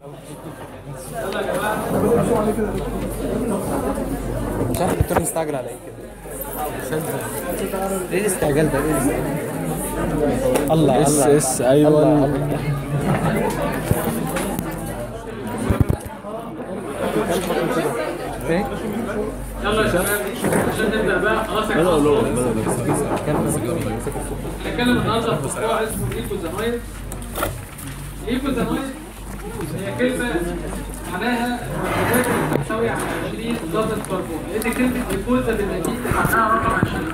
مش عارف الدكتور مستعجل على ايه كده ايه الاستعجال ده ايه الاستعجال الله اس الله اس ايوه ايه يلا يا شباب عشان نبدا بقى خلاص يا جماعه هنتكلم النهارده في موضوع اسمه ليكوزامايد ليكوزامايد هي كلمه معناها مركبات تحتوي على 20 ذره كربون لان كلمه ليكوزا باللاتيني معناها رقم 20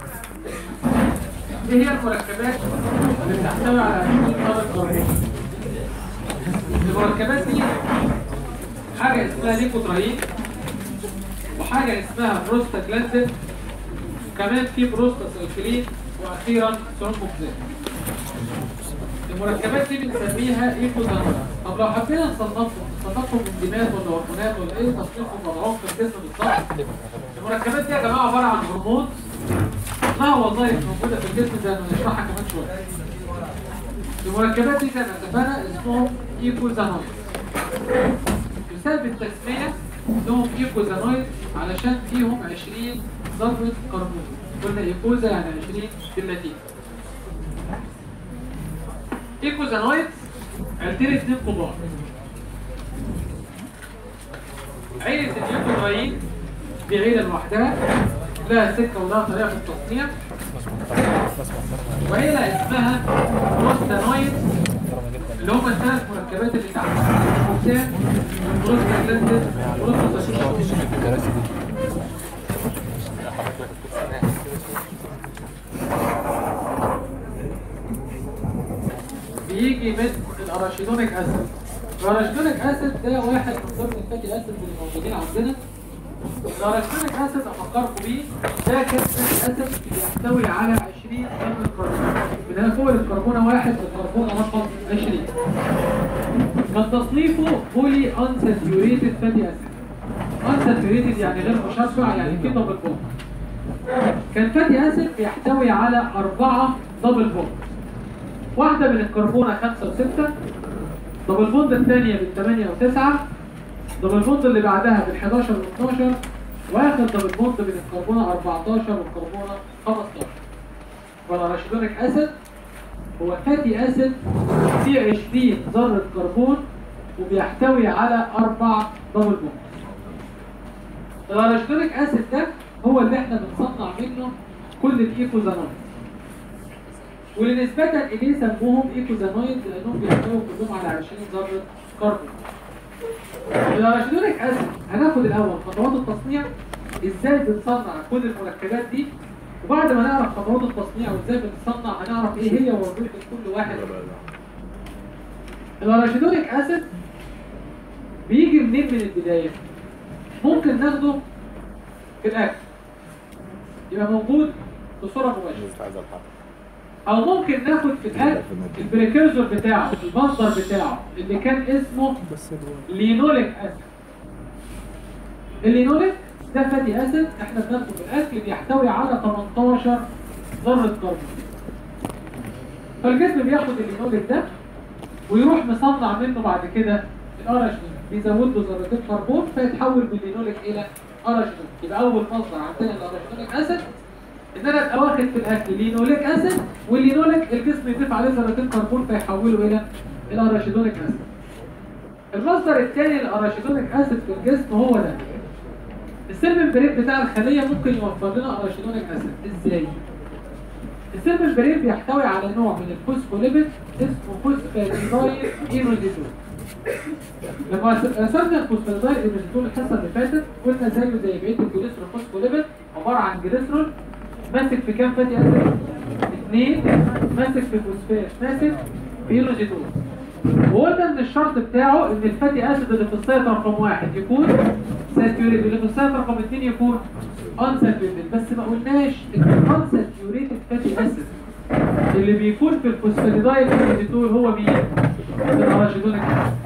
ايه هي المركبات اللي بتحتوي على 20 ذره كربون المركبات دي حاجه اسمها ليكوترايين وحاجه اسمها بروستاجلاندين وكمان في بروستاسايكلين واخيرا ثرومبوكسين المركبات دي بنسميها ايكوزانول طب لو حبينا نصنفهم نصنفهم من دماغ ولا هرمونات ولا ايه تصنيفهم وضعهم في الجسم بالظبط المركبات دي يا جماعه عباره عن هرمون لها وظائف موجوده في الجسم زي ما نشرحها كمان شويه المركبات دي زي ما اتفقنا اسمهم ايكوزانول بسبب التسميه انهم ايكوزانويد علشان فيهم 20 ذره كربون قلنا ايكوزا يعني 20 باللاتين ايكوزانويد عيلتين اتنين كبار عيلة اليوكوزاين دي عيلة لوحدها لها سكة ولها طريقة في التصنيع وعيلة اسمها بروستانويد اللي هم الثلاث مركبات اللي تحت الفوكسان والبروستاجلاندين والبروستاسيكلين بيجي من الاراشيدونيك اسيد الاراشيدونيك اسيد ده واحد من ضمن الفاتي اسيد اللي موجودين عندنا الاراشيدونيك اسيد افكركم بيه ده كان فاتي اسيد بيحتوي على 20 جرام كربون من هنا فوق الكربونه واحد والكربونه رقم 20 كان تصنيفه بولي انساتيوريتد فاتي اسيد انساتيوريتد يعني غير مشبع يعني في دبل بوند كان فاتي اسيد بيحتوي على أربعة دبل بوند واحدة من الكربونة خمسة وستة دبل بوند الثانية من 8 و9 دبل بوند اللي بعدها من 11 و 12 واخر دبل بوند من الكربونة 14 والكربونة 15 والاراشيدونيك اسيد هو فاتي اسيد فيه 20 ذرة كربون وبيحتوي على أربع دبل بوند الاراشيدونيك اسيد ده هو اللي احنا بنصنع منه كل الايكوزانويد ولنسبة إليه سموهم إيكوزانويد لأنهم بيحتووا كلهم على 20 ذرة كربون. الأراشيدونيك أسيد هناخد الأول خطوات التصنيع إزاي بنصنع كل المركبات دي وبعد ما نعرف خطوات التصنيع وإزاي بنصنع هنعرف إيه هي وظيفة كل واحد الأراشيدونيك أسيد بيجي منين من البداية؟ ممكن ناخده في الأكل يبقى موجود بصورة مباشرة او ممكن ناخد في الاكل البريكيرزور بتاعه المصدر بتاعه اللي كان اسمه لينوليك اسيد اللينوليك ده فاتي اسيد احنا بناخده في الاكل بيحتوي على 18 ذره كربون فالجسم بياخد اللينوليك ده ويروح مصنع منه بعد كده الاراشيدون بيزود له ذرتين كربون فيتحول من لينوليك الى اراشيدون يبقى اول مصدر عندنا الاراشيدونيك اسيد ان انا ابقى واخد في الاكل لينوليك اسيد واللينوليك الجسم يضيف عليه ذرتين كربون فيحوله الى الاراشيدونيك اسيد المصدر الثاني للاراشيدونيك اسيد في الجسم هو ده السيل ممبرين بتاع الخليه ممكن يوفر لنا اراشيدونيك اسيد ازاي السيل ممبرين بيحتوي على نوع من الفوسفوليبيد اسمه فوسفاتيدايل اينوزيتول لما رسمنا الفوسفاتيدايل اينوزيتول الحصه اللي فاتت قلنا زيه زي بقيه الجليسرول فوسفوليبيد عباره عن جليسرول ماسك في كام فاتي اسيد؟ اثنين ماسك في فوسفات ماسك في ايلوزيتول وقلنا ان الشرط بتاعه ان الفاتي اسيد اللي في السايت رقم واحد يكون ساتيوريتد اللي في السايت رقم اثنين يكون انساتيوريتد بس ما قلناش ان الانساتيوريتد فاتي اسيد اللي بيكون في الفوسفاتيدايل ايلوزيتول هو مين؟ الاراشيدونيك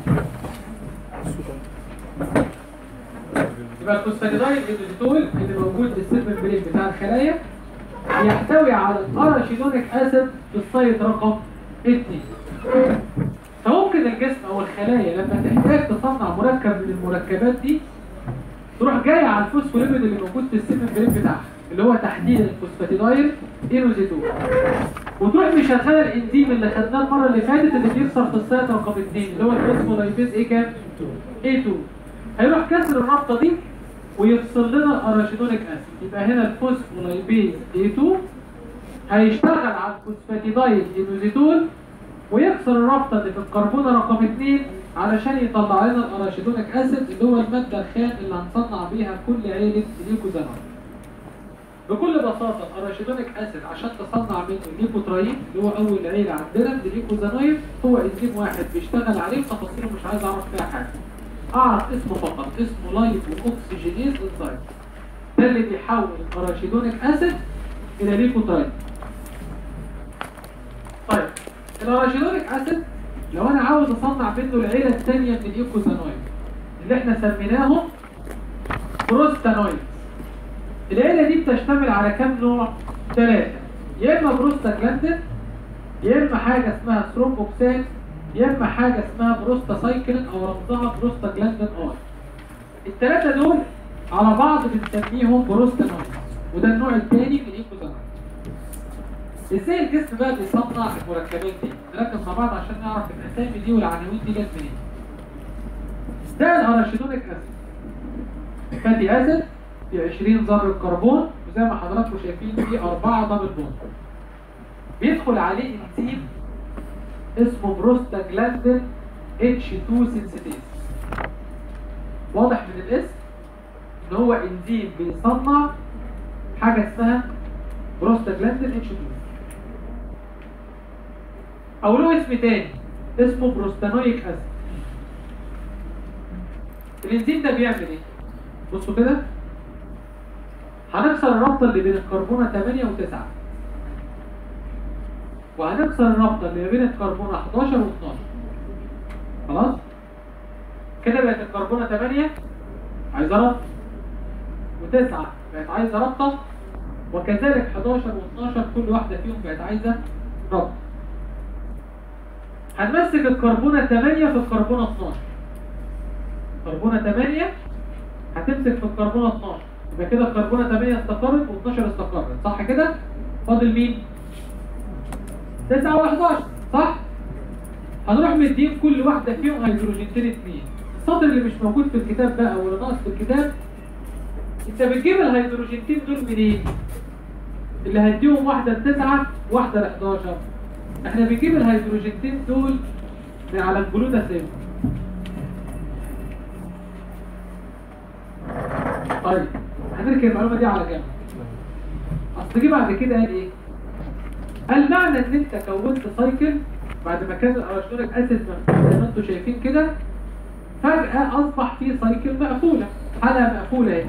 يبقى الفوسفاتيدايل ايلوزيتول اللي موجود في السيل ممبرين بتاع الخلايا يحتوي على الاراشيدونيك اسيد في السايت رقم 2 فممكن الجسم او الخلايا لما تحتاج تصنع مركب من المركبات دي تروح جايه على الفوسفوليبيد اللي موجود في السيل ممبرين بتاعها اللي هو تحديدا الفوسفاتيدايل اينوزيتون وتروح مشغله الانزيم اللي خدناه المره اللي فاتت اللي بيكسر في السيت رقم 2 اللي هو الفوسفولايبيز ايه كام؟ A2 هيروح كسر الرابطه دي ويفصل لنا الاراشيدونيك اسيد يبقى هنا الفوسفولايبيز A2 هيشتغل على الفوسفاتيدايل اينوزيتون ويكسر الرابطه اللي في الكربونه رقم 2 علشان يطلع لنا الاراشيدونيك اسيد اللي هو الماده الخام اللي هنصنع بيها كل عيله ليكوزانول بكل بساطة الاراشيدونيك اسيد عشان تصنع منه الليكوترايين اللي هو اول عيلة عندنا من الليكوزانويد هو انزيم واحد بيشتغل عليه تفاصيله مش عايز اعرف فيها حاجة اعرف اسمه فقط اسمه لايبو اوكسجينيز انزيم ده اللي بيحول الاراشيدونيك اسيد الى ليكوترايين طيب الاراشيدونيك اسيد لو انا عاوز اصنع منه العيلة الثانية من الليكوزانويد اللي احنا سميناهم بروستانويد العيلة دي بتشتمل على كام نوع؟ ثلاثة يا إما بروستاجلاندين يا إما حاجة اسمها ثرومبوكسان يا إما حاجة اسمها بروستاسايكلين أو رمزها بروستاجلاندين آر الثلاثة دول على بعض بنسميهم بروستانويد وده النوع الثاني من الإيكوزانويد ازاي الجسم بقى بيصنع المركبات دي؟ نركز مع بعض عشان نعرف الأسامي دي والعناوين دي جت منين. ده الاراشيدونيك اسيد فاتي اسيد في 20 ذرة كربون وزي ما حضراتكم شايفين في 4 دبل بوند بيدخل عليه انزيم اسمه بروستاجلاندين H2 سينسيتيز واضح من الاسم ان هو انزيم بيصنع حاجة اسمها بروستاجلاندين H2 او له اسم تاني اسمه بروستانويك اسيد الانزيم ده بيعمل ايه بصوا كده هنكسر الرابطه اللي بين الكربونه 8 و9 وهنكسر الرابطه اللي بين الكربونه 11 و12 خلاص كده بقت الكربونه 8 عايزه رابطه و9 بقت عايزه رابطه وكذلك 11 و12 كل واحده فيهم بقت عايزه رابطه هنمسك الكربونه 8 في الكربونه 12 كربونه 8 هتمسك في الكربونه 12 يبقى كده الكربونه 8 استقرت و12 استقرت صح كده فاضل مين 9 و11 صح هنروح مدين كل واحده فيهم هيدروجينتين اثنين السطر اللي مش موجود في الكتاب بقى واللي ناقص في الكتاب انت بتجيب الهيدروجينتين دول منين اللي هديهم واحده لتسعة واحده ل 11 احنا بنجيب الهيدروجينتين دول من على الجلوتاثيون طيب هنركب المعلومه دي على جنب اصل جه بعد كده قال ايه قال معنى ان انت كونت سايكل بعد ما كان الاراشتونيك اسيد مفتوح زي ما انتم شايفين كده فجاه اصبح في سايكل مقفوله حلقه مقفوله اهي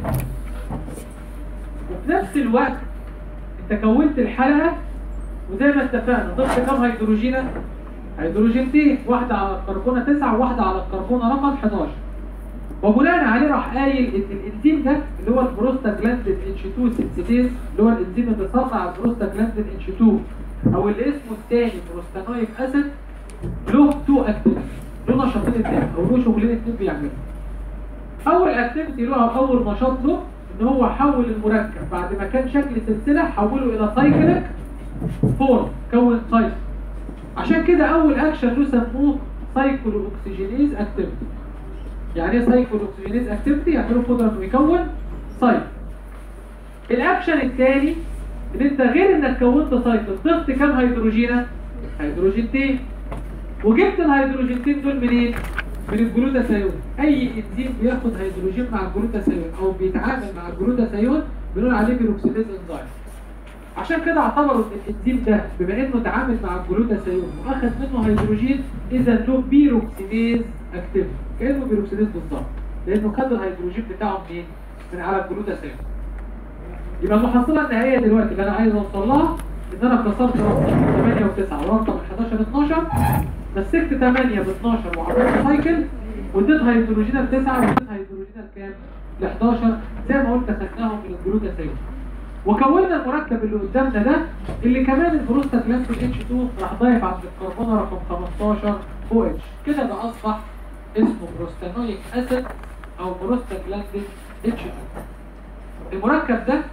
وفي نفس الوقت انت كونت الحلقه وزي ما اتفقنا ضفت كام هيدروجينه هيدروجينتين واحده على الكربونه 9 وواحده على الكربونه رقم 11 وبناء عليه راح قايل ان الانزيم ده اللي هو البروستاجلاندين اتش 2 سينسيتيز اللي هو الانزيم اللي بيصنع البروستاجلاندين اتش 2 او اللي اسمه الثاني بروستانويك اسيد له تو اكتيفيتي له نشاطين اثنين او له شغلين اثنين بيعملوا اول اكتيفيتي له او اول نشاط له ان هو حول المركب بعد ما كان شكل سلسله حوله الى سايكليك فورم كون سايكل عشان كده اول اكشن له سموه سايكلو اوكسجينيز اكتيفيتي يعني ايه سايكل اوكسجينيز اكتيفيتي يعني له قدره انه يكون سايكل الاكشن الثاني ان انت غير انك كونت سايكل ضفت كام هيدروجينه هيدروجينتين وجبت الهيدروجينتين دول منين من الجلوتاثيون اي انزيم بياخد هيدروجين مع الجلوتاثيون او بيتعامل مع الجلوتاثيون بنقول عليه بيروكسيديز انزيم عشان كده اعتبروا ان الانزيم ده بما انه تعامل مع الجلوتاثيون واخد منه هيدروجين اذا له بيروكسيديز اكتيف كانه بيروكسيديز بالظبط لانه خد الهيدروجين بتاعه منين؟ من على الجلوتاثيون يبقى المحصله النهائيه دلوقتي اللي انا عايز اوصل لها ان انا كسرت رقم 8 و9 ورقم 11 12 مسكت 8 ب 12 وعملت سايكل واديت هيدروجين ل 9 واديت هيدروجين لكام؟ ل 11 زي ما قلت خدناهم من الجلوتاثيون وكونا المركب اللي قدامنا ده اللي كمان البروستاجلاندين اتش 2 راح ضايف عند الكربون رقم 15 او اتش كده بقى اصبح اسمه بروستانويك اسيد او بروستاجلاندين اتش 2 المركب ده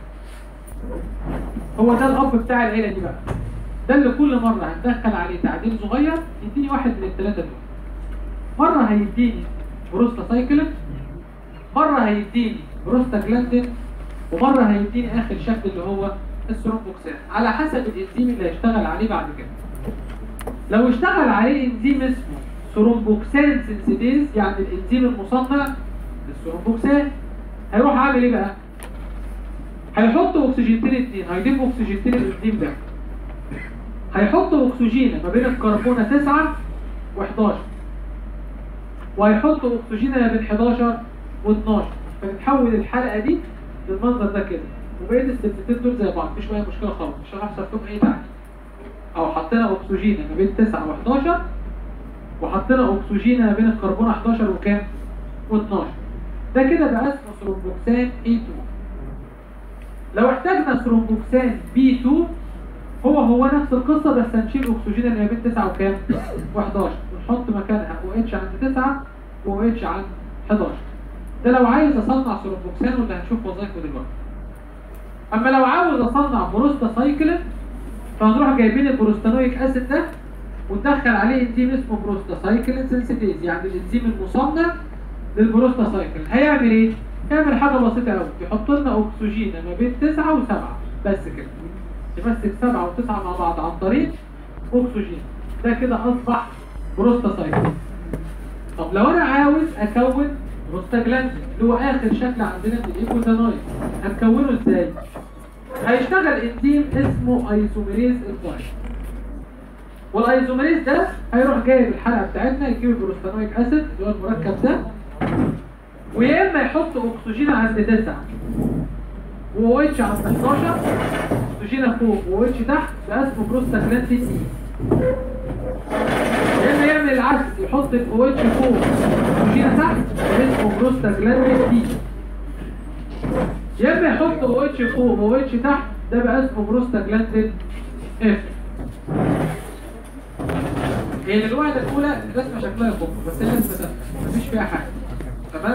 هو ده الاب بتاع العيله دي بقى ده اللي كل مره هندخل عليه تعديل صغير يديني واحد من الثلاثه دول مره هيديني بروستاسايكلين مره هيديني بروستاجلاندين ومره هيديني اخر شكل اللي هو الثرومبوكسان على حسب الانزيم اللي هيشتغل عليه بعد كده لو اشتغل عليه انزيم اسمه ثرومبوكسان سنسيتيز يعني الانزيم المصنع للثرومبوكسان هيروح عامل ايه بقى هيحط اكسجينتين اتنين هيضيف اكسجينتين الانزيم ده هيحط اكسجين ما بين الكربونه 9 و11 وهيحط اكسجين ما بين 11 و12 فتتحول الحلقه دي للمنظر ده كده وبقيه السلسلتين دول زي بعض مفيش اي مشكله خالص مش هيحصل فيهم اي تعديل او حطينا اكسجين ما بين 9 و11 وحطينا اكسجين ما بين الكربون 11 وكام و12 ده كده بقى اسمه ثرومبوكسان A2 لو احتاجنا ثرومبوكسان B2 هو هو نفس القصه بس هنشيل اكسجين اللي ما بين 9 وكام و11 ونحط مكانها OH عند 9 وOH عند 11 ده لو عايز اصنع ثرومبوكسان واللي هنشوف وظايفه دلوقتي اما لو عاوز اصنع بروستاسايكلين فهنروح جايبين البروستانويك اسيد ده وندخل عليه انزيم اسمه بروستاسايكلين سنسيتيز يعني الانزيم المصنع للبروستاسايكلين هيعمل ايه؟ هيعمل حاجه بسيطه قوي يحط لنا اكسجين ما بين 9 و7 بس كده يمسك 7 و9 مع بعض عن طريق اكسجين ده كده اصبح بروستاسايكلين طب لو انا عاوز اكون بروستاجلاندين اللي هو اخر شكل عندنا من الايكوزانويد هنكونه ازاي؟ هيشتغل انزيم اسمه ايزوميريز انزيم والايزوميريز ده هيروح جايب الحلقه بتاعتنا يجيب البروستانويك اسيد اللي هو المركب ده ويا اما يحط اكسجين عند 9 و اتش عند 11 اكسجين فوق و اتش تحت ده اسمه بروستاجلاندين سي يا اما يعمل العكس يحط الاو اتش فوق اكسجين تحت ده اسمه بروستاجلاندين دي يا اما يحط او اتش فوق و اتش تحت ده بقى اسمه بروستاجلاندين اف هي الوحده الاولى الرسمه شكلها يخف بس هي رسمه سهله مفيش فيها حاجه تمام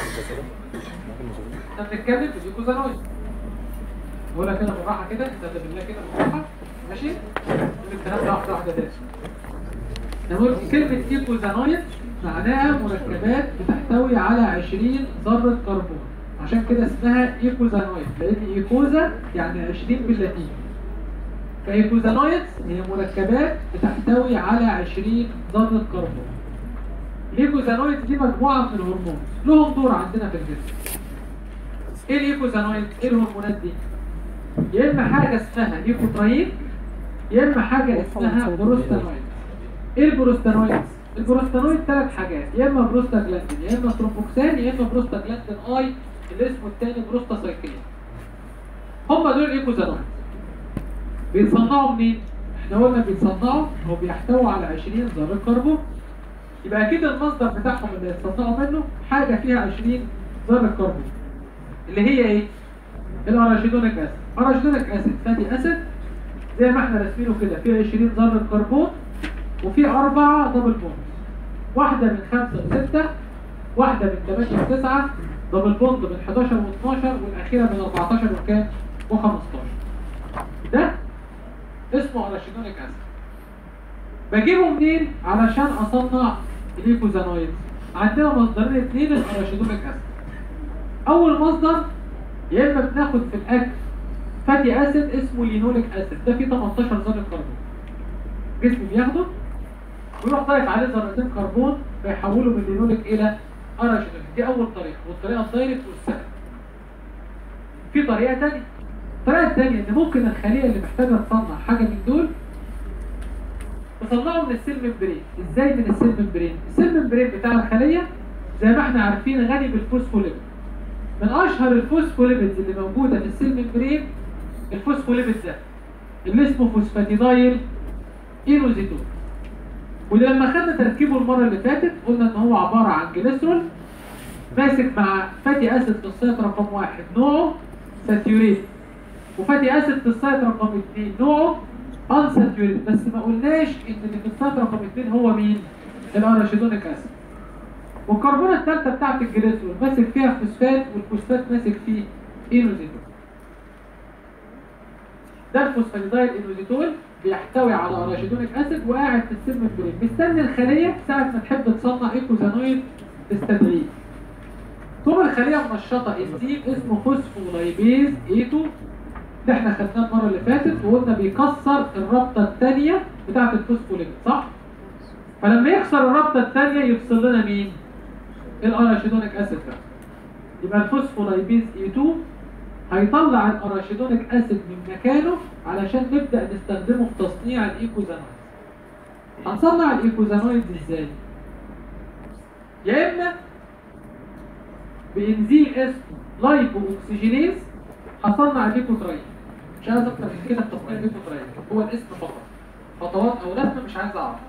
احنا بنتكلم في الجلوكوزانويد نقولها كده بالراحه كده نستخدم بالله كده بالراحه ماشي نقول الكلام ده واحده واحده تاني نقول كلمه ايكوزانويد معناها مركبات بتحتوي على 20 ذره كربون عشان كده اسمها ايكوزانويد لان ايكوزا يعني 20 باللاتيني فايكوزانويد هي مركبات بتحتوي على 20 ذره كربون الايكوزانويد دي مجموعه من الهرمون لهم دور عندنا في الجسم ايه الايكوزانويد ايه الهرمونات دي يا اما حاجه اسمها ايكوتراين يا اما حاجه اسمها بروستانويد ايه البروستانويد البروستانويد ثلاث حاجات يا اما بروستاجلاندين يا اما ثرومبوكسان يا اما بروستاجلاندين اي اللي اسمه الثاني بروستاسايكلين هم دول الايكوزانويد بيتصنعوا منين احنا قلنا بيتصنعوا او بيحتووا على 20 ذره كربون يبقى اكيد المصدر بتاعهم اللي يتصنعوا منه حاجه فيها 20 ذره كربون اللي هي ايه الاراشيدونيك اسيد اراشيدونيك اسيد فاتي اسيد زي ما احنا راسمينه كده فيه 20 ذره كربون وفي أربعة دبل بوند واحدة من خمسة وستة واحدة من ثمانية وتسعة دبل بوند من 11 و12 والأخيرة من 14 وكام و15 ده اسمه أراشيدونيك أسيد بجيبه منين علشان أصنع الإيكوزانويد عندنا مصدرين اثنين للأراشيدونيك أسيد أول مصدر يا إما بناخد في الأكل فاتي أسيد اسمه لينوليك أسيد ده فيه 18 ذرة كربون جسمي بياخده ويروح ضايف عليه ذرتين كربون فيحوله من لينوليك الى اراشيدونيك دي اول طريقه والطريقه الدايركت والسهل في طريقه ثانيه الطريقه الثانيه ان ممكن الخليه اللي محتاجه تصنع حاجه من دول تصنعه من السيل ممبرين ازاي من السيل ممبرين السيل ممبرين بتاع الخليه زي ما احنا عارفين غني بالفوسفوليبيد من اشهر الفوسفوليبيدز اللي موجوده في السيل ممبرين الفوسفوليبيد ده اللي اسمه فوسفاتيدايل اينوزيتون وده لما خدنا تركيبه المره اللي فاتت قلنا ان هو عباره عن جليسرول ماسك مع فاتي اسيد في السيط رقم واحد نوعه ساتيوريت وفاتي اسيد في السايت رقم 2 نوعه انساتيوريت بس ما قلناش ان اللي في السايت رقم 2 هو مين؟ الاراشيدونيك اسيد والكربونه الثالثه بتاعت الجليسرول ماسك فيها فوسفات والفوسفات ماسك فيه اينوزيتول ده الفوسفاتيدايل اينوزيتول بيحتوي على اراشيدونيك اسيد وقاعد في السم الفريم مستني الخليه ساعه ما تحب تصنع ايكوزانويد تستدعيه طول الخليه منشطه انزيم اسمه فوسفولايبيز ايتو ده احنا خدناه المره اللي فاتت وقلنا بيكسر الرابطه الثانيه بتاعه الفوسفوليبيد صح؟ فلما يكسر الرابطه الثانيه يفصل لنا مين؟ الاراشيدونيك اسيد ده يبقى الفوسفولايبيز اي 2 هيطلع الاراشيدونيك اسيد من مكانه علشان نبدا نستخدمه في تصنيع الايكوزانويد هنصنع الايكوزانويد ازاي يا اما بانزيم اسمه لايبو اوكسجينيز هصنع الليكوتراين مش عايز اكتر من كده في تصنيع الليكوتراين هو الاسم فقط خطوات او رسمه مش عايز اعرف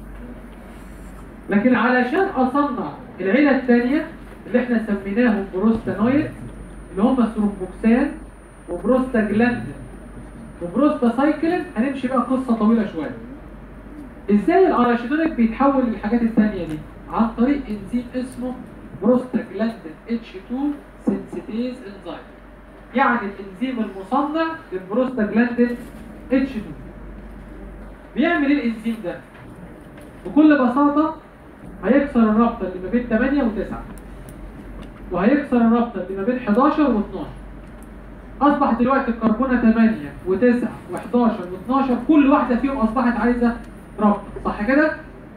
لكن علشان اصنع العيله الثانيه اللي احنا سميناهم بروستانويد اللي هم ثرومبوكسان وبروستاجلاندين وبروستاسايكلين هنمشي بقى قصه طويله شويه ازاي الاراشيدونيك بيتحول للحاجات الثانيه دي عن طريق انزيم اسمه بروستاجلاندين H2 سنسيتيز انزيم يعني الانزيم المصنع للبروستاجلاندين H2 بيعمل ايه الانزيم ده بكل بساطه هيكسر الرابطه اللي ما بين 8 و9 وهيكسر الرابطه اللي ما بين 11 و12 اصبح دلوقتي الكربونه 8 و9 و11 و12 كل واحده فيهم اصبحت عايزه رابطه صح كده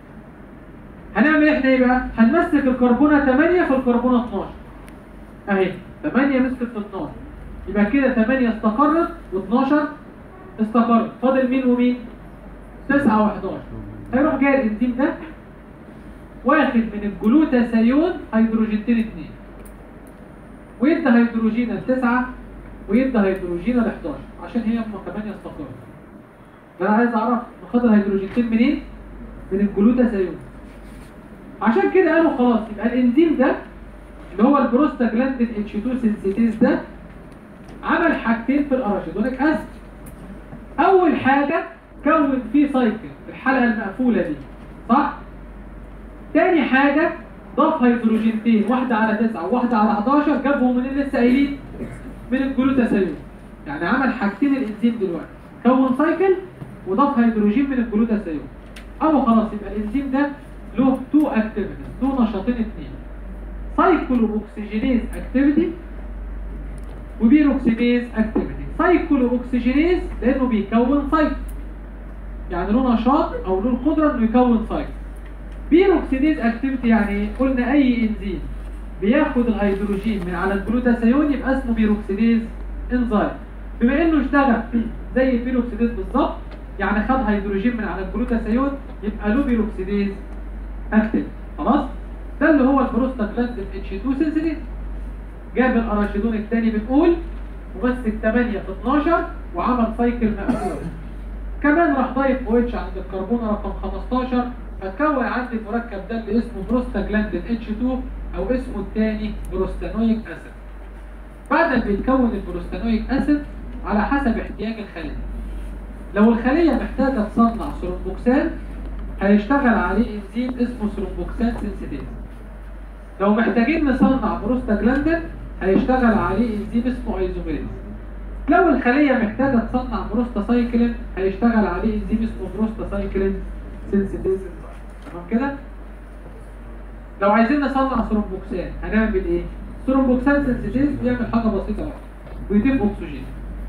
هنعمل احنا ايه بقى هنمسك الكربونه 8 في الكربونه 12 اهي 8 مسكت في 12 يبقى كده 8 استقرت و12 استقرت فاضل مين ومين 9 و11 هيروح جاي الانزيم ده واخد من الجلوتاثيون هيدروجينتين 2 ويدي هيدروجين التسعة ويدي هيدروجين ال 11 عشان هي هم كمان يستقروا انا عايز اعرف ناخد الهيدروجينتين منين؟ من الجلوتاثيون عشان كده قالوا خلاص يبقى الانزيم ده اللي هو البروستاجلاندين اتش 2 سنسيتيز ده عمل حاجتين في الاراشيدونيك اسيد اول حاجه كون فيه سايكل الحلقه المقفوله دي صح؟ تاني حاجة ضاف هيدروجينتين واحدة على 9 وواحدة على 11 جابهم منين لسه قايلين؟ من الجلوتاثيون يعني عمل حاجتين الانزيم دلوقتي كون سايكل وضاف هيدروجين من الجلوتاثيون اما خلاص يبقى الانزيم ده له تو اكتيفيتيز له نشاطين اثنين سايكلو اوكسجينيز اكتيفيتي وبيروكسيديز اكتيفيتي سايكلو اوكسجينيز لانه بيكون سايكل يعني له نشاط او له القدره انه يكون سايكل بيروكسيديز اكتيفيتي يعني ايه؟ قلنا اي انزيم بياخد الهيدروجين من على الجلوتاثيون يبقى اسمه بيروكسيديز انزيم بما انه اشتغل زي البيروكسيديز بالظبط يعني خد هيدروجين من على الجلوتاثيون يبقى له بيروكسيديز اكتيف خلاص ده اللي هو البروستاجلاندين اتش 2 سنسيتيف جاب الاراشيدون الثاني بنقول ومسك 8 في 12 وعمل سايكل مقفول كمان راح ضايف او اتش عند الكربون رقم 15 فتكون عندي المركب ده اللي اسمه بروستاجلاندين اتش 2 او اسمه الثاني بروستانويك اسيد بعد ما بيتكون البروستانويك اسيد على حسب احتياج الخليه لو الخليه محتاجه تصنع ثرومبوكسان هيشتغل عليه انزيم اسمه ثرومبوكسان سنسيتيز لو محتاجين نصنع بروستاجلاندين هيشتغل عليه انزيم اسمه ايزوميريز لو الخليه محتاجه تصنع بروستاسايكلين هيشتغل عليه انزيم اسمه بروستاسايكلين سنسيتيز تمام كده لو عايزين نصنع ثرومبوكسان هنعمل ايه ثرومبوكسان سنسيتيز بيعمل حاجه بسيطه قوي بيضيف اكسجين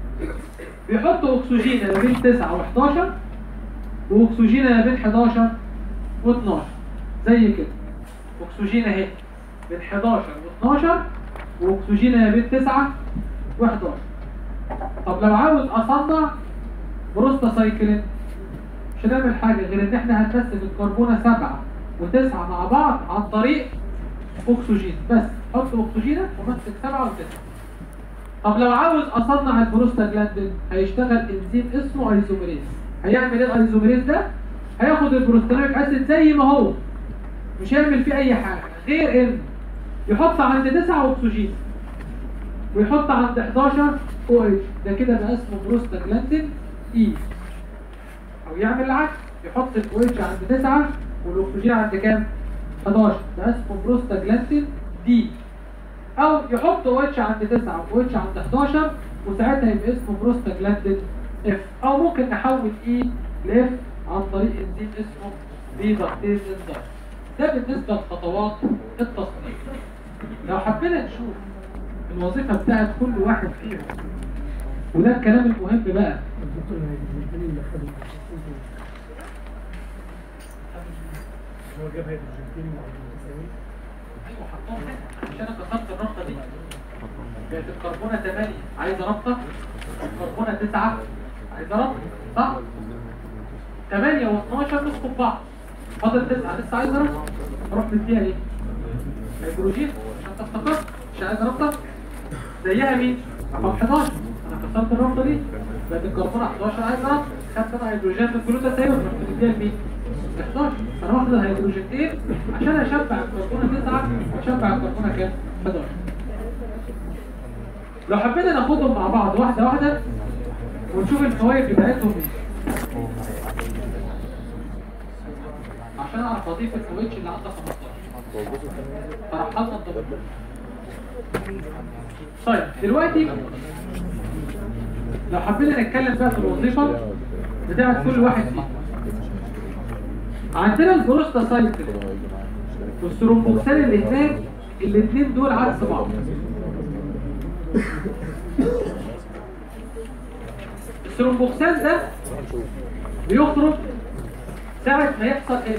بيحط اكسجين ما بين 9 و11 واكسجين ما بين 11 و12 زي كده اكسجين اهي بين 11 و12 واكسجين ما بين 9 و11 طب لو عاوز اصنع بروستاسايكلين مش هنعمل حاجه غير ان احنا هنمثل الكربونه 7 و9 مع بعض عن طريق اكسجين بس حط اكسجينه ومسك 7 و9 طب لو عاوز اصنع البروستاجلاندين هيشتغل انزيم اسمه ايزوميريز هيعمل ايه الايزوميريز ده هياخد البروستانويك اسيد زي ما هو مش هيعمل فيه اي حاجه غير ان يحط عند 9 اكسجين ويحط عند 11 او اتش ده كده بقى اسمه بروستاجلاندين اي او يعمل العكس يحط الاو اتش عند 9 والاكسجين عند كام 11 ده اسمه بروستاجلاندين دي او يحط او اتش عند 9 واو اتش عند 11 وساعتها يبقى اسمه بروستاجلاندين اف او ممكن نحول اي لاف عن طريق انزيم اسمه ريدكتيز انزيم ده بالنسبه لخطوات التصنيع لو حبينا نشوف الوظيفه بتاعت كل واحد فيهم وده الكلام المهم بقى هو جاب هيدروجين مع التساوي ايوه حطهم هنا عشان انا كسرت الرابطه دي كانت الكربونه 8 عايزه رابطه الكربونه 9 عايزه رابطه صح 8 و12 مسكوا في بعض فاضل 9 لسه عايزه رابطه اروح مديها ايه هيدروجين عشان تفتكر مش عايزه رابطه زيها مين رقم 11 انا كسرت الرابطه دي بقت الكربونه 11 عايزه رابطه خدت انا هيدروجين من الجلوتاثيون رحت مديها لمين 11 انا واخد الهيدروجينين عشان اشبع الكربونه 9 اشبع الكربونه كام 11 لو حبينا ناخدهم مع بعض واحده واحده ونشوف الفوائد بتاعتهم ايه عشان اعرف اضيف الفوائد اللي عندها 15 فرحلنا الضغط طيب دلوقتي لو حبينا نتكلم بقى في الوظيفه بتاعت كل واحد فيهم عندنا البروستاسايكل والثرومبوكسان اللي هناك الاثنين دول عكس بعض الثرومبوكسان ده بيخرج ساعة ما يحصل ايه؟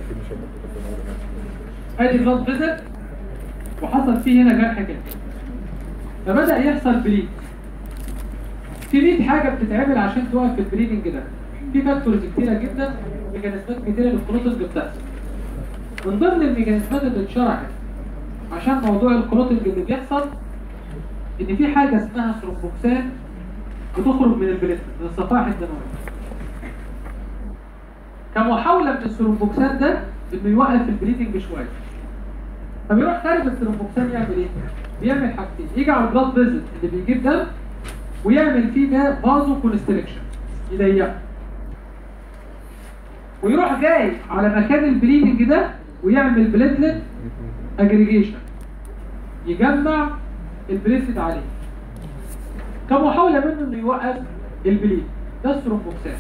ادي بلاد فيزل وحصل فيه هنا جرح كده فبدأ يحصل بليد في 100 حاجة بتتعمل عشان توقف البليدنج ده في فاكتورز كتيرة جدا ميكانيزمات كتيرة للكلوتنج بتحصل من ضمن الميكانيزمات اللي اتشرحت عشان موضوع الكلوتنج اللي بيحصل ان في حاجة اسمها ثرومبوكسان بتخرج من البليتلت من الصفائح الدموية كمحاولة من الثرومبوكسان ده انه يوقف البليدنج شوية فبيروح خارج الثرومبوكسان يعمل ايه؟ بيعمل حاجتين يجي على البلاد فيزل اللي بيجيب دم ويعمل فيه ده فازو كونستريكشن يضيقه ويروح جاي على مكان البليدنج ده ويعمل بليتلت اجريجيشن يجمع البليتلت عليه كمحاولة منه انه يوقف البليد ده الثرومبوكسان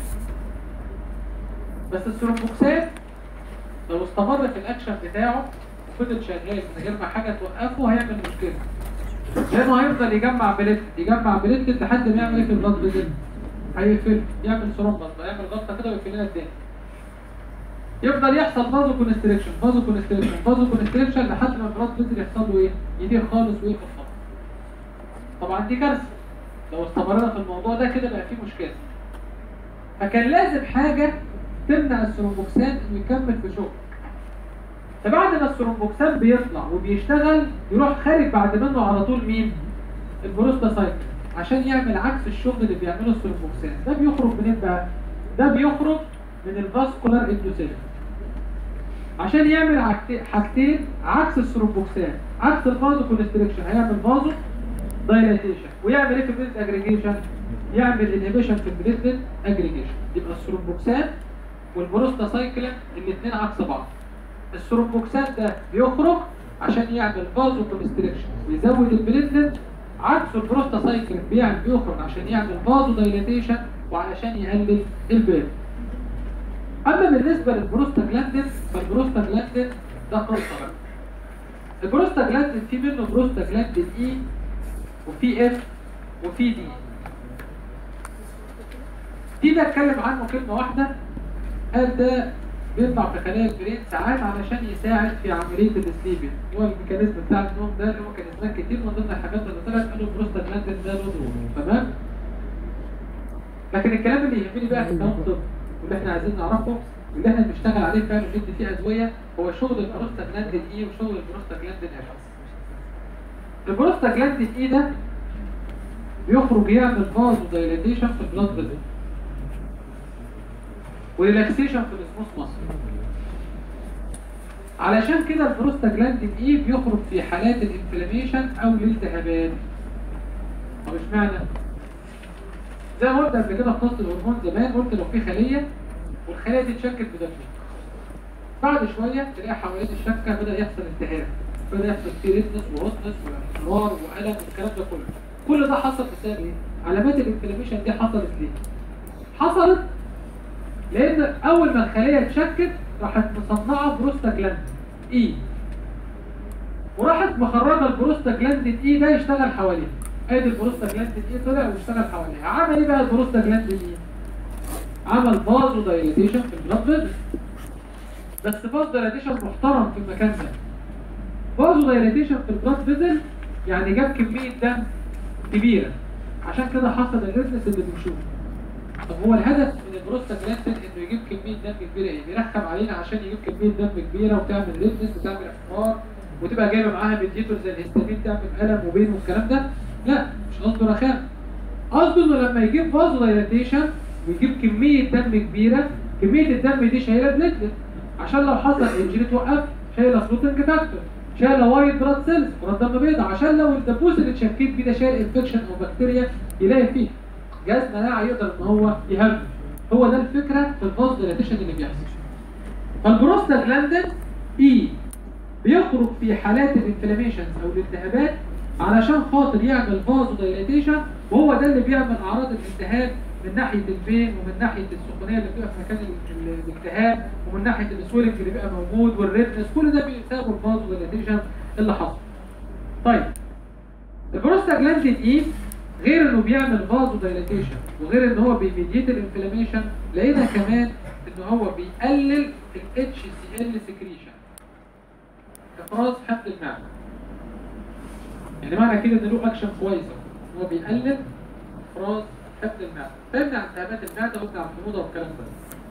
بس الثرومبوكسان لو استمر في الاكشن بتاعه وفضل شغال من غير ما حاجه توقفه هيعمل مشكله لانه هيفضل يجمع بليت يجمع بليت لحد ما يعمل ايه في البلاد فيزل هيقفل يعمل ثرومبس يعمل غلطه كده ويقفل لنا الدنيا يفضل يحصل فازو كونستريكشن فازو كونستريكشن فازو كونستريكشن لحد ما البلاد فيزل يحصل له ايه يضيق خالص ويقفل خالص طبعا دي كارثه لو استمرنا في الموضوع ده كده بقى فيه مشكله فكان لازم حاجه تمنع الثرومبوكسان انه يكمل في شغل فبعد ما الثرومبوكسان بيطلع وبيشتغل يروح خارج بعد منه على طول مين البروستاسايكل عشان يعمل عكس الشغل اللي بيعمله الثرومبوكسان ده بيخرج منين بقى ده بيخرج من الفاسكولار اندوثيليوم عشان يعمل عكت- حاجتين عكس الثرومبوكسان عكس الفازو كونستريكشن هيعمل فازو دايلاتيشن ويعمل ايه في البليت اجريجيشن يعمل انهبيشن في البليت اجريجيشن يبقى الثرومبوكسان والبروستاسايكلين الاثنين عكس بعض الثرومبوكسان ده بيخرج عشان يعمل فازو كونستريكشن ويزود البليتلت عكس البروستاسايكلين بيعمل بيخرج عشان يعمل فازو دايلاتيشن وعلشان يقلل البيض اما بالنسبه للبروستاجلاندين فالبروستاجلاندين ده قصه بقى البروستاجلاندين في منه بروستاجلاندين اي وفي اف وفي دي دي ده اتكلم عنه كلمه واحده قال ده بيطلع في خلايا البرين ساعات علشان يساعد في عمليه السليبنج هو الميكانيزم بتاع النوم ده له ميكانيزمات كتير من ضمن الحاجات اللي طلعت قالوا البروستاجلاندين ده له دور تمام لكن الكلام اللي يهمني بقى في الكلام الطبي واللي احنا عايزين نعرفه واللي احنا بنشتغل عليه فعلا وندي فيه ادويه هو شغل البروستاجلاندين اي وشغل البروستاجلاندين اف البروستاجلاندين اي ده بيخرج يعمل فازو دايليتيشن في البلاد فيزل وريلاكسيشن في الاسموس مصر علشان كده البروستاجلاندين اي بيخرج في حالات الانفلاميشن او الالتهابات طب اشمعنى زي ما قلت قبل كده في قصه الهرمون زمان قلت لو في خليه والخليه دي اتشكت بدم بعد شويه تلاقي حوالين الشكه بدا يحصل التهاب بدا يحصل فيه ريدنس وهوتنس واحمرار والم والكلام ده كله كل ده حصل بسبب ايه؟ علامات الانفلاميشن دي حصلت ليه؟ حصلت لان اول ما الخليه اتشكت راحت مصنعه بروستاجلاند اي وراحت مخرجه البروستاجلاند اي ده يشتغل حواليها ادي البروستاجلاند اي طلع واشتغل حواليها عمل ايه بقى البروستاجلاند اي عمل فازو دايليتيشن في البلاد فيزل بس فازو دايليتيشن محترم في المكان ده فازو دايليتيشن في البلاد فيزل يعني جاب كميه دم كبيره عشان كده حصل الريدنس اللي بنشوفه طب هو الهدف من البروستاجلاندين انه يجيب كميه دم كبيره ايه؟ بيرخم علينا عشان يجيب كميه دم كبيره وتعمل ريدنس وتعمل احمرار وتبقى جايبه معاها مديتور زي الهستامين تعمل الم وبين والكلام ده لا مش قصده رخام قصده انه لما يجيب فازو دايلاتيشن ويجيب كميه دم كبيره كميه الدم دي شايله بليتلت عشان لو حصل انجري توقف شايله فلوتنج فاكتور شايله وايت بلاد سيلز بلاد دم بيضاء عشان لو الدبوس اللي اتشكيت بيه ده شايل انفكشن او بكتيريا يلاقي فيه جهاز مناعه يقدر ان هو يهاجم هو ده الفكره في الفاز دايلاتيشن اللي بيحصل فالبروستاجلاندين اي بيخرج في حالات الانفلاميشنز او الالتهابات علشان خاطر يعمل فازو دايلاتيشن وهو ده اللي بيعمل اعراض الالتهاب من ناحيه البين ومن ناحيه السخونيه اللي بتبقى في مكان ال- ال- الالتهاب ومن ناحيه السويلنج اللي بيبقى موجود والريدنس كل ده بيسبب الفازو دايلاتيشن اللي حصل. طيب البروستاجلاندين اي غير انه بيعمل فازو دايلاتيشن وغير ان هو بيميديت الانفلاميشن لقينا كمان ان هو بيقلل الاتش سي ال سكريشن افراز حمض المعده يعني معنى كده ان له اكشن كويس أهو. هو بيقلل افراز حمض المعده فيمنع التهابات المعده ويمنع الحموضه والكلام ده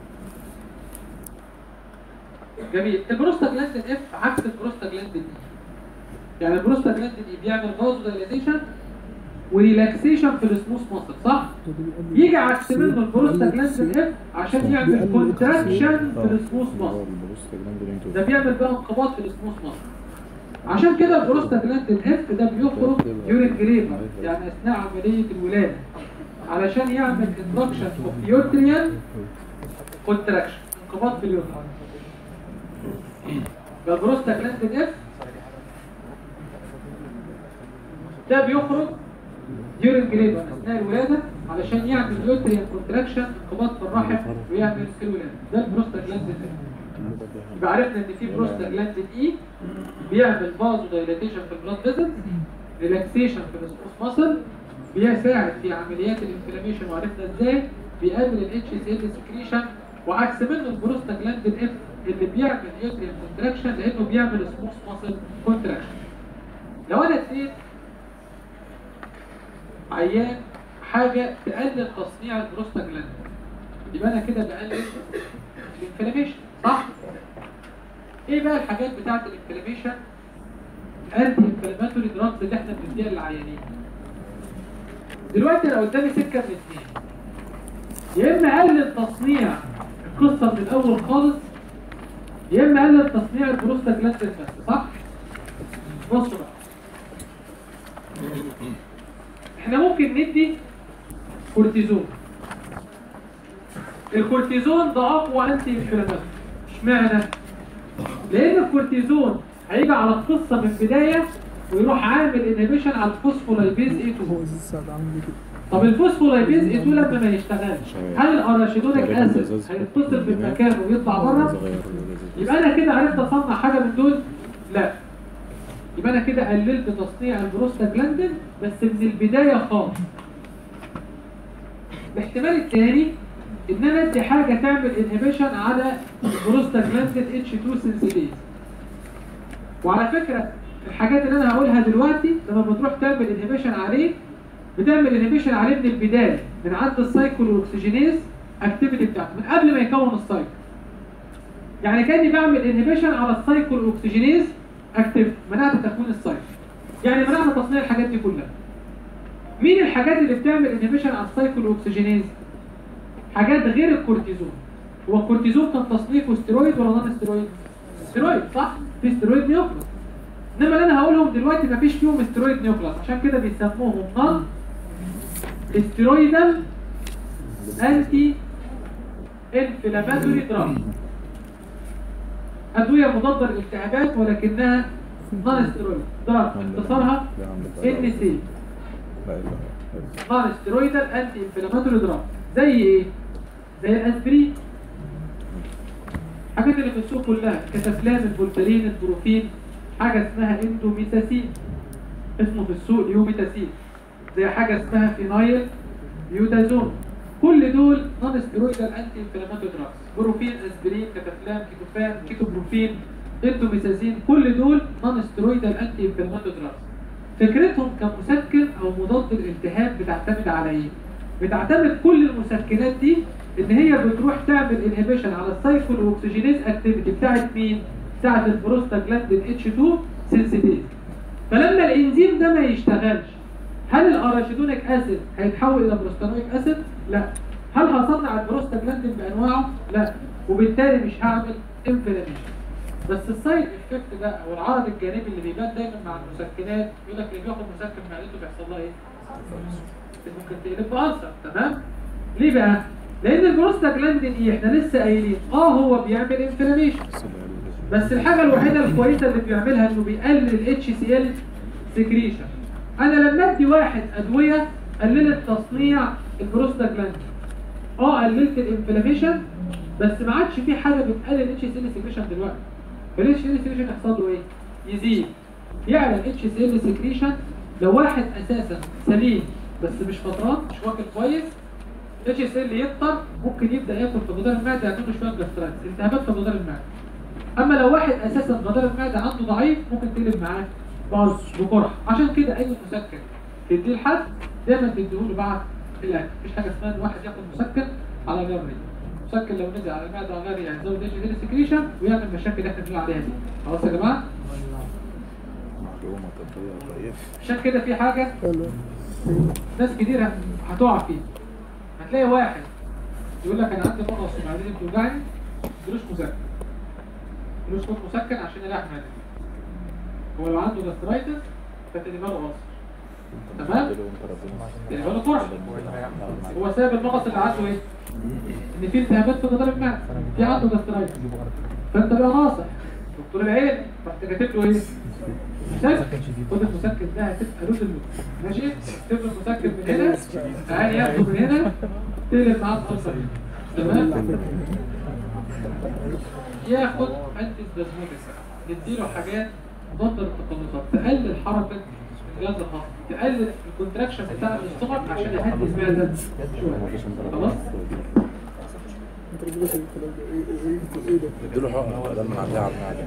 جميل البروستاجلاندين اف عكس البروستاجلاندين دي يعني البروستاجلاندين دي بيعمل فازو دايلاتيشن وريلاكسيشن في السموث ماسل صح؟ يجي عكس منه البروستاجلاندين اف عشان يعمل كونتراكشن في السموث ماسل ده بيعمل بقى انقباض في السموث ماسل عشان كده البروستاجلاندين اف ده بيخرج يورين جريبر يعني اثناء عمليه الولاده علشان يعمل اندكشن اوف يوتريان كونتراكشن انقباض في اليوترين ده البروستاجلاندين اف ده بيخرج يورين جريبر اثناء الولاده علشان يعمل يوتريان كونتراكشن انقباض في الرحم ويعمل في الولاده ده البروستاجلاندين اف يبقى عرفنا ان في بروستاجلاندين اي بيعمل فازو دايلاتيشن في البلاد فيزل ريلاكسيشن في السبوس ماسل بيساعد في عمليات الانفلاميشن وعرفنا ازاي بيقلل الاتش سي ال سكريشن وعكس منه البروستاجلاندين اف اللي بيعمل يوتريان كونتراكشن لانه بيعمل سبوس ماسل كونتراكشن لو انا اديت عيان حاجه تقلل تصنيع البروستاجلاندين يبقى انا كده بقلل الانفلاميشن صح؟ ايه بقى الحاجات بتاعت الانفلاميشن الانتي انفلاماتوري دراجز اللي احنا بنديها للعيانين دلوقتي انا قدامي سكه من اثنين يا اما اقلل تصنيع القصه من الاول خالص يا اما اقلل تصنيع البروستاجلاندين بس صح؟ بصوا بقى احنا ممكن ندي كورتيزون الكورتيزون ده اقوى انتي انفلاماتوري اشمعنى؟ لان الكورتيزون هيجي على القصه من البدايه ويروح عامل انهبيشن على الفوسفولايبيز اي 2 طب الفوسفولايبيز اي 2 لما ما يشتغلش هل الاراشيدونيك اسيد هيتصل بالمكان ويطلع بره؟ يبقى انا كده عرفت اصنع حاجه من دول؟ لا يبقى انا كده قللت تصنيع البروستاجلاندين بس من البدايه خالص الاحتمال الثاني ان انا ادي حاجه تعمل انهبيشن على البروستاجلاندين اتش 2 سنسيتيز وعلى فكره الحاجات اللي انا هقولها دلوقتي لما بتروح تعمل انهبيشن عليه بتعمل انهبيشن عليه من البدايه من عند السايكل والاكسجينيز اكتيفيتي بتاعته من قبل ما يكون السايكل يعني كاني بعمل انهبيشن على السايكل والاكسجينيز اكتيف منعت تكوين السايكل يعني منعت تصنيع الحاجات دي كلها مين الحاجات اللي بتعمل انهبيشن على السايكل والاكسجينيز حاجات غير الكورتيزون هو الكورتيزون كان تصنيفه ستيرويد ولا نون ستيرويد ستيرويد صح في ستيرويد نيوكلاس انما اللي انا هقولهم دلوقتي مفيش فيهم ستيرويد نيوكلاس عشان كده بيسموهم نون ستيرويدال انتي انفلاماتوري دراج ادويه مضاده للالتهابات ولكنها نون ستيرويد دراج اختصارها ان سي نون ستيرويدال انتي انفلاماتوري دراج زي ايه؟ زي الاسبرين الحاجات اللي في السوق كلها كتافلام الفولتارين البروفين حاجه اسمها اندوميتاسين اسمه في السوق يوميتاسين زي حاجه اسمها فينايل بيوتازون كل دول نون ستيرويدال انتي انفلاماتوري دراجز بروفين اسبرين كتافلام كيتوفان كيتوبروفين اندوميتازين كل دول نون ستيرويدال انتي انفلاماتوري دراجز فكرتهم كمسكن او مضاد للالتهاب بتعتمد على ايه؟ بتعتمد كل المسكنات دي ان هي بتروح تعمل انهبيشن على السايكل اوكسجينيز اكتيفيتي بتاعت مين؟ بتاعت البروستاجلاندين اتش 2 سنسيتيز فلما الانزيم ده ما يشتغلش هل الاراشيدونيك اسيد هيتحول الى بروستانويك اسيد؟ لا هل هصنع البروستاجلاندين بانواعه؟ لا وبالتالي مش هعمل انفلاميشن بس السايد افكت ده او العرض الجانبي اللي بيبان دايما مع المسكنات يقول لك اللي بياخد مسكن معدته بيحصل لها ايه؟ ممكن تقلب بألسر تمام؟ ليه بقى؟ لأن البروستاجلاندين ايه؟ احنا لسه قايلين اه هو بيعمل انفلاميشن بس الحاجة الوحيدة الكويسة اللي بيعملها انه بيقلل ال HCl سكريشن انا لما ادي واحد ادوية قللت تصنيع البروستاجلاندين اه قللت الانفلاميشن بس ما عادش في حاجة بتقلل ال HCl سكريشن دلوقتي فال HCl سكريشن يحصل له ايه؟ يزيد يعلى ال HCl سكريشن لو واحد اساسا سليم بس مش فطران مش واكل كويس اتش اس ال يكتر ممكن يبدا ياكل في جدار المعده يعمل له شويه جاسترايتس التهابات في جدار المعده اما لو واحد اساسا جدار المعده عنده ضعيف ممكن تقلب معاه باظ بقرح عشان كده اي مسكن تديه لحد دايما تديهوله بعد الاكل مفيش حاجه اسمها ان واحد ياخد مسكن على جري مسكن لو نزل على المعده على غير يعني يزود اتش اس ال سكريشن ويعمل مشاكل اللي احنا بنقول عليها دي خلاص يا جماعه عشان كده في حاجه ناس كتير هت- هتقع فيه هتلاقي واحد يقول لك انا عندي مغص ومعدتي بتوجعني مدلوش مسكن مدلوش خد مسكن عشان يريح معدتي هو لو عنده جاسترايتس فتديها له قصر تمام تديها له قرح هو سبب المغص اللي عنده ايه؟ ان في التهابات في جدار المعده في عنده جاسترايتس فانت بقى ناصح دكتور العين رحت كاتب له ايه؟ مسكن خد المسكن ده هتبقى لود اللود ماشي تكتب له المسكن من هنا تعالى ياخده من هنا تقلب معاه القصه دي تمام ياخد انتي سبازموديك نديله حاجات مضاده للتقلصات تقلل حركه الجهاز الهضمي تقلل الكونتراكشن بتاع الاستومك عشان يهدي المعده شويه خلاص اديله حقنه بدل ما عديها على المعده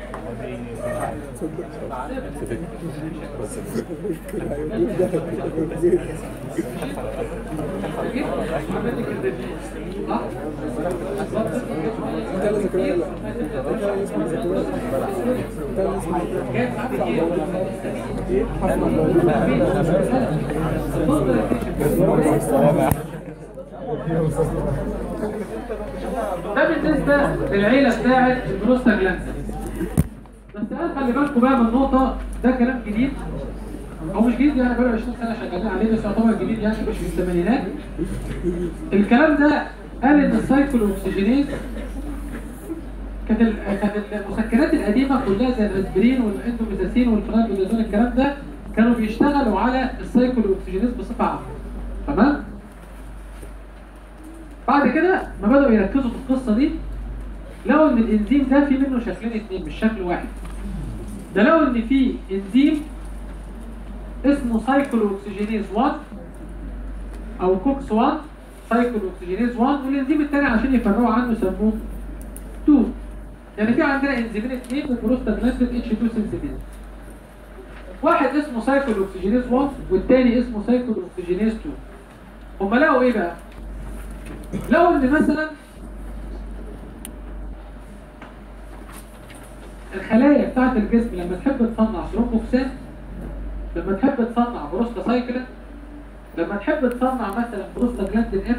ده بالنسبة للعيلة بتاعت البروستاجلاندين بس انا خلي بالكم بقى من نقطة ده كلام جديد هو مش جديد يعني بقاله 20 سنة شغالين عليه بس يعتبر جديد يعني مش في الثمانينات الكلام ده قال ان السايكل اوكسجينيز كانت ال- كانت المسكنات القديمة كلها زي الاسبرين والاندوميزاسين والفرانبيدازون الكلام ده كانوا بيشتغلوا على السايكل اوكسجينيز بصفة عامة تمام؟ بعد كده ما بدأوا يركزوا في القصة دي لقوا ان الانزيم ده في منه شكلين اتنين مش شكل واحد ده لقوا ان في انزيم اسمه سايكل اوكسجينيز 1 او كوكس 1 سايكل اوكسجينيز 1 والانزيم الثاني عشان يفرقوا عنه سموه 2 يعني في عندنا انزيمين اثنين من بروستاجلاندين اتش 2 سنسيتيز واحد اسمه سايكل اوكسجينيز 1 والثاني اسمه سايكل اوكسجينيز 2 هم لقوا ايه بقى؟ لو ان مثلا الخلايا بتاعت الجسم لما تحب تصنع ثرومبوكسان لما تحب تصنع بروستاسايكلين لما تحب تصنع مثلا بروستاجلاندين اف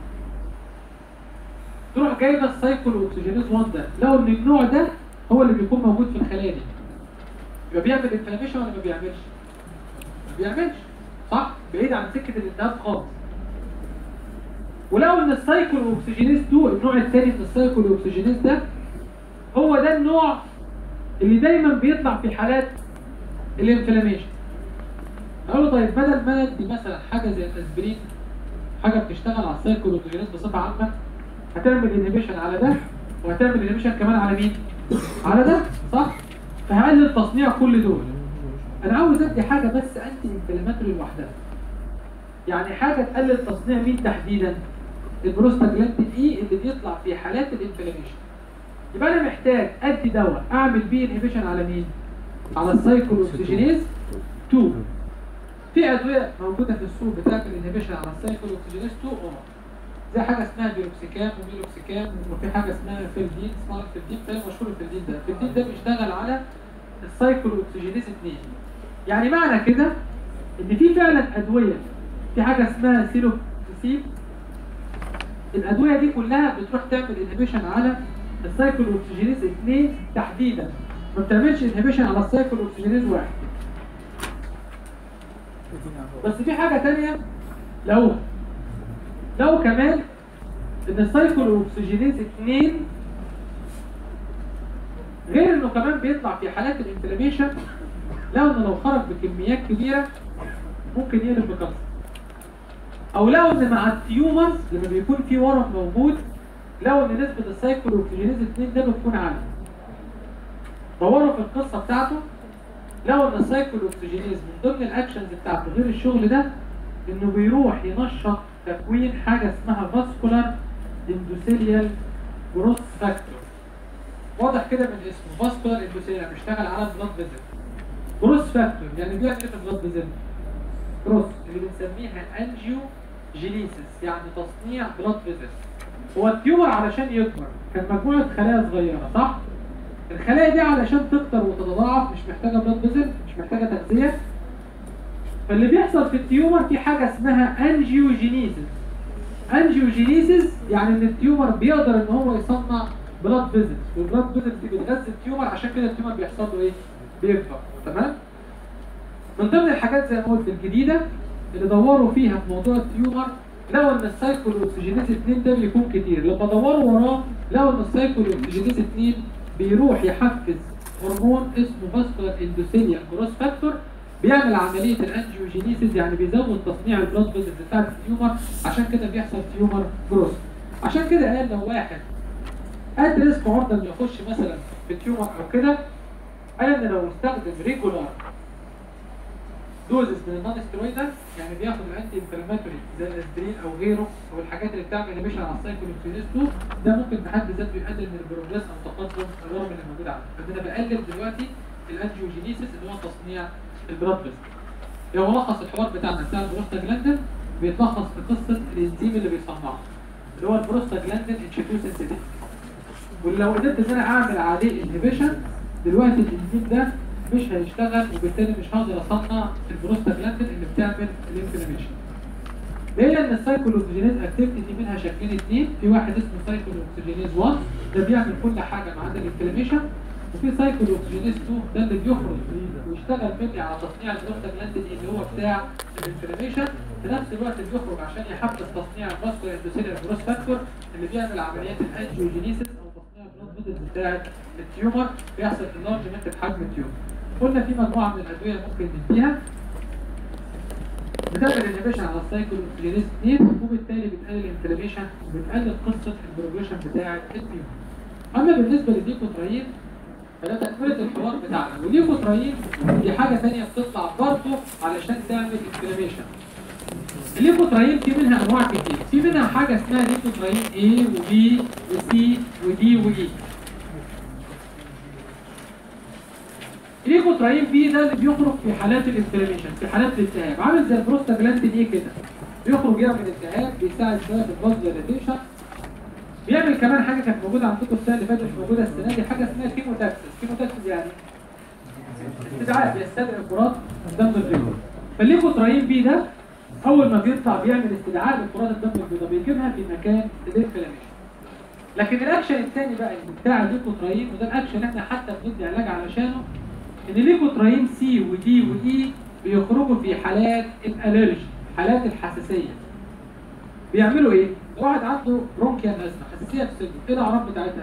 تروح جايبه السايكل اوكسجينيز 1 ده لو ان النوع ده هو اللي بيكون موجود في الخلايا دي يبقى بيعمل انفلاميشن ولا ما بيعملش؟ ما بيعملش صح؟ بعيد عن سكه الالتهاب خالص ولقوا ان السايكل اوكسجينيز 2 النوع الثاني من السايكل اوكسجينيز ده هو ده النوع اللي دايما بيطلع في حالات الانفلاميشن اقول له طيب بدل ما ندي مثلا حاجه زي الاسبرين حاجه بتشتغل على السايكل اوكسجينيز بصفه عامه هتعمل انهبيشن على ده وهتعمل انهبيشن كمان على مين؟ على ده صح؟ فهقلل تصنيع كل دول انا عاوز ادي حاجه بس انتي انفلاماتوري لوحدها يعني حاجه تقلل تصنيع مين تحديدا؟ البروستاجلاندين اي اللي بيطلع في حالات الانفلاميشن يبقى انا محتاج ادي دواء اعمل بيه انهبيشن على مين؟ على السايكل اوكسجينيز 2 في ادويه موجوده في السوق بتعمل انهبيشن على السايكل اوكسجينيز 2 اه زي حاجه اسمها بيروكسيكام وميلوكسيكام وفي حاجه اسمها فيلدين اسمها الفيلدين فهي مشهور الفيلدين ده الفيلدين ده بيشتغل على السايكل اوكسجينيز 2 يعني معنى كده ان في فعلا ادويه في حاجه اسمها سيلوكسيب الادويه دي كلها بتروح تعمل انهبيشن على السايكل اوكسجينيز 2 تحديدا ما بتعملش انهبيشن على السايكل اوكسجينيز 1 بس في حاجه تانية لو لو كمان ان السايكل اوكسجينيز 2 غير انه كمان بيطلع في حالات الانفلاميشن لو انه لو خرج بكميات كبيره ممكن يقلب بكانسر او لو ان مع التيومرز لما بيكون في ورم موجود لو ان نسبه السايكل اوكسجينيز 2 ده بتكون عاليه دوروا في القصه بتاعته لو ان السايكل اوكسجينيز من ضمن الاكشنز بتاعته غير الشغل ده انه بيروح ينشط تكوين حاجه اسمها فاسكولار اندوثيليال جروث فاكتور واضح كده من اسمه فاسكولار اندوثيليال بيشتغل على البلاد فيزل جروث فاكتور يعني بيعمل ايه في البلاد فيزل جروث اللي بنسميها انجيو جينيسيس يعني تصنيع بلاد فيزل هو التيومر علشان يكبر كان مجموعه خلايا صغيره صح الخلايا دي علشان تكتر وتتضاعف مش محتاجه بلاد فيزل مش محتاجه تغذيه فاللي بيحصل في التيومر في حاجه اسمها انجيوجينيسيس انجيوجينيسيس يعني ان التيومر بيقدر ان هو يصنع بلاد فيزلز والبلاد فيزلز دي بتغذي التيومر عشان كده التيومر بيحصل له ايه؟ بيكبر تمام؟ من ضمن الحاجات زي ما قلت الجديده اللي دوروا فيها في موضوع التيومر لقوا ان السايكل اوكسجينيز 2 ده بيكون كتير لما دوروا وراه لقوا ان السايكل اوكسجينيز 2 بيروح يحفز هرمون اسمه فاسكولار اندوثيليال جروث فاكتور بيعمل عمليه الانجيوجينيسيس يعني بيزود تصنيع البلاد فيزلز بتاعت التيومر عشان كده بيحصل تيومر جروث عشان كده قال لو واحد قد ريسك عرضه انه يخش مثلا في تيومر او كده قال ان لو استخدم ريجولار دوزز من النون ستيرويدال يعني بياخد الانتي انفلاماتوري زي الاسبرين او غيره او الحاجات اللي بتعمل انيبيشن على السايكلوكسينيز 2 ده ممكن بحد ذاته يقلل من البروجريس او تقدم الرغم اللي موجود عنده فانا بقلل دلوقتي الانجيوجينيسيس اللي هو تصنيع البلاد فيسل هو ملخص الحوار بتاعنا بتاع البروستاجلاندين بيتلخص في قصه الانزيم اللي بيصنعه اللي هو البروستاجلاندين اتش 2 سنسيتيف ولو قدرت ان انا اعمل عليه انهبيشن دلوقتي الانزيم ده مش هيشتغل وبالتالي مش هقدر اصنع البروستاجلاندين اللي بتعمل الانفلاميشن لان السايكلوكسجينيز اكتيفيتي دي منها شكلين اثنين في واحد اسمه سايكلوكسجينيز 1 ده بيعمل كل حاجه ما عدا الانفلاميشن وفي سايكلوكسجينيز 2 ده اللي بيخرج ويشتغل مني على تصنيع البروستاجلاندين اللي هو بتاع الانفلاميشن في نفس الوقت بيخرج عشان يحفز تصنيع الفاسكولار اندوثيليال جروث فاكتور اللي بيعمل عمليات الانجيوجينيسيس او تصنيع البلاد فيزلز بتاعه التيومر بيحصل انلارجمنت في حجم التيومر قلنا في مجموعه من الادويه ممكن نديها بتعمل انهبيشن على السايكلوكسجينيز 2 وبالتالي بتقلل الانفلاميشن وبتقلل قصه البروجريشن بتاعه التيومر اما بالنسبه للديكوترايين فده تكمله الحوار بتاعنا والليكوترايين دي حاجه ثانيه بتطلع برضه علشان تعمل انفلاميشن الليكوترايين في منها انواع كتير في منها حاجه اسمها ليكوترايين A و B و C و D و E الليكوترايين B ده اللي بيخرج في حالات الانفلاميشن في حالات الالتهاب عامل زي البروستاجلاندين ايه كده بيخرج يعمل التهاب بيساعد شويه في البلد ديلاتيشن بيعمل كمان حاجه كانت موجوده عندكم السنه اللي فاتت مش موجوده السنه دي حاجه اسمها كيموتاكسس كيموتاكسس يعني استدعاء بيستدعي الكرات الدم البيضاء فالليكوتراين بي ده اول ما بيطلع بيعمل استدعاء لكرات الدم البيضاء بيجيبها في مكان الانفلاميشن لكن الاكشن الثاني بقى اللي بتاع الليكوتراين وده الاكشن احنا حتى بندي علاج علشانه ان الليكوتراين سي ودي واي بيخرجوا في حالات الالرجي حالات الحساسيه بيعملوا ايه؟ لو واحد عنده برونكيال ازمه حساسيه في صدره ايه الاعراض بتاعتها؟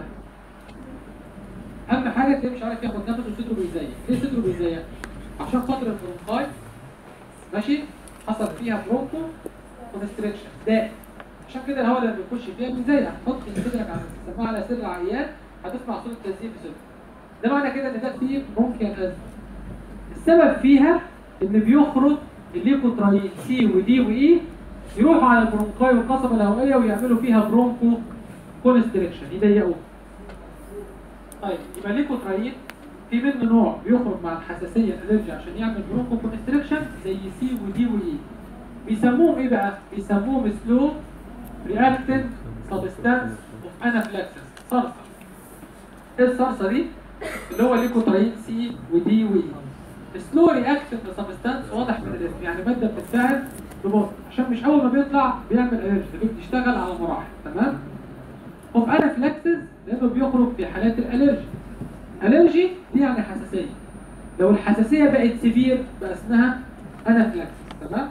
اهم حاجه تلاقيه مش عارف ياخد نفسه وصدره بيزيق ليه صدره بيزيق؟ عشان خاطر البرونكاي ماشي حصل فيها برونكو كونستريكشن داء عشان كده الهواء لما بيخش فيها بيزيق حط صدرك على السماعه على صدر العيان هتسمع صوت التزييق في صدره ده معنى كده ان ده فيه برونكيال ازمه السبب فيها ان بيخرج الليكوتراين سي ودي واي يروحوا على البرونكاي والقصبة الهوائية ويعملوا فيها برونكو كونستريكشن يضيقوها. طيب يبقى الليكوتراين في منه نوع بيخرج مع الحساسية الالرجي عشان يعمل برونكو كونستريكشن زي سي ودي واي. بيسموهم ايه بقى؟ بيسموهم سلو رياكتنت سبستانس اوف انافلاكسس صرصة. ايه الصرصة دي؟ اللي هو ليكوتراين سي ودي واي. سلو رياكتنت سبستانس واضح من الاسم يعني ماده بتتفاعل ببطء عشان مش اول ما بيطلع بيعمل الرجي ده بيشتغل على مراحل تمام وفي انافلاكسس لانه بيخرج في حالات الالرجي الرجي دي يعني حساسيه لو الحساسيه بقت سيفير بقى اسمها انافلاكسس تمام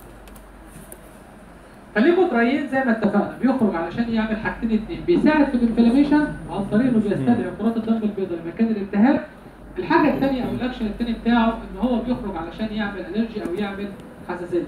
فالليكوترايين زي ما اتفقنا بيخرج علشان يعمل حاجتين اتنين بيساعد في الانفلاميشن عن طريق انه بيستدعي كرات الدم البيضاء لمكان الالتهاب الحاجه الثانيه او الاكشن الثاني بتاعه ان هو بيخرج علشان يعمل الرجي او يعمل حساسيه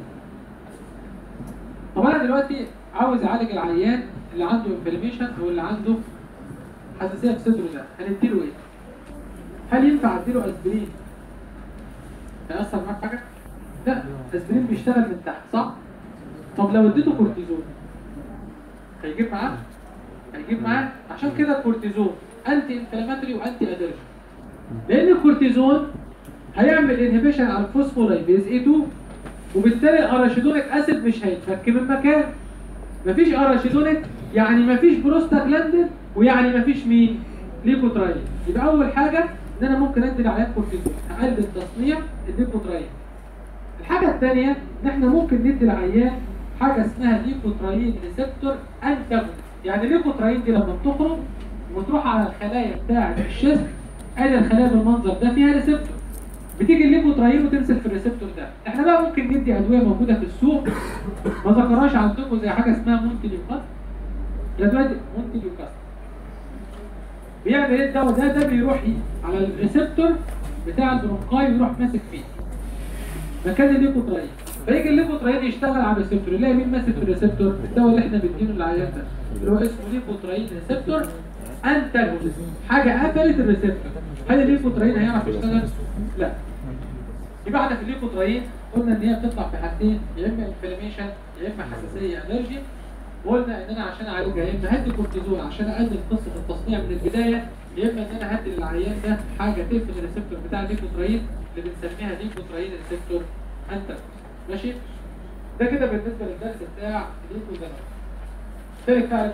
طب انا دلوقتي عاوز اعالج العيان اللي عنده انفلاميشن او اللي عنده حساسيه في صدره ده هنديله ايه؟ هل ينفع اديله اسبرين؟ هيأثر معاك حاجه؟ لا اسبرين بيشتغل من تحت صح؟ طب لو اديته كورتيزون هيجيب معاه؟ هيجيب معاه عشان كده الكورتيزون انتي انفلاماتوري وانتي الرجي لان الكورتيزون هيعمل انهبيشن على الفوسفولايبيز اي 2 وبالتالي الاراشيدونيك اسيد مش هيتفك من مكان مفيش اراشيدونيك يعني مفيش بروستاجلاندين ويعني مفيش مين ليكوتراين يبقى اول حاجه ان انا ممكن ادي العيان كورتيزون هقلل تصنيع الليكوتراين الحاجه الثانيه ان احنا ممكن ندي العيان حاجه اسمها ليكوتراين ريسبتور انتاجونست يعني الليكوتراين دي لما بتخرج وتروح على الخلايا بتاعه الشيست ادي الخلايا بالمنظر ده فيها ريسبتور بتيجي الليكوتراين وتمسك في الريسبتور ده احنا بقى ممكن ندي ادويه موجوده في السوق ما ذكرهاش عندكم زي حاجه اسمها مونتليوكاست الادويه دي مونتليوكاست بيعمل ايه الدواء ده ده بيروح على الريسبتور بتاع البرونكاي ويروح ماسك فيه مكان الليكوتراين فيجي الليكوتراين يشتغل على الريسبتور يلاقي مين ماسك في الريسبتور الدواء اللي احنا بنديله للعيان ده اللي هو اسمه ليكوتراين ريسبتور انتاجونست حاجه قفلت الريسبتور هل الليكوتراين هيعرف يشتغل؟ لا يبقى احنا في الليكوتراين قلنا ان هي بتطلع في حاجتين يا اما انفلاميشن يا اما حساسيه الرجي وقلنا ان انا عشان اعالجها يا اما هدي كورتيزون عشان اقلل قصه التصنيع من البدايه يا اما ان انا هدي للعيان ده حاجه تقفل الريسبتور بتاع الليكوتراين اللي بنسميها ليكوتراين ريسبتور انتاجونست ماشي؟ ده كده بالنسبه للدرس بتاع الليكوتراين تالت بتاع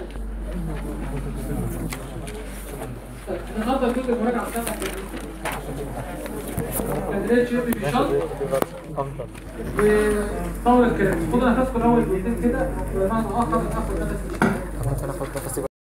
طيب النهارده الجزء المراجعه بتاعنا كادريت شيب بيشط وطول الكلام خدوا نفسكم الاول دقيقتين كده وبمعنى اخر ناخد نفس ممكن اخد نفسي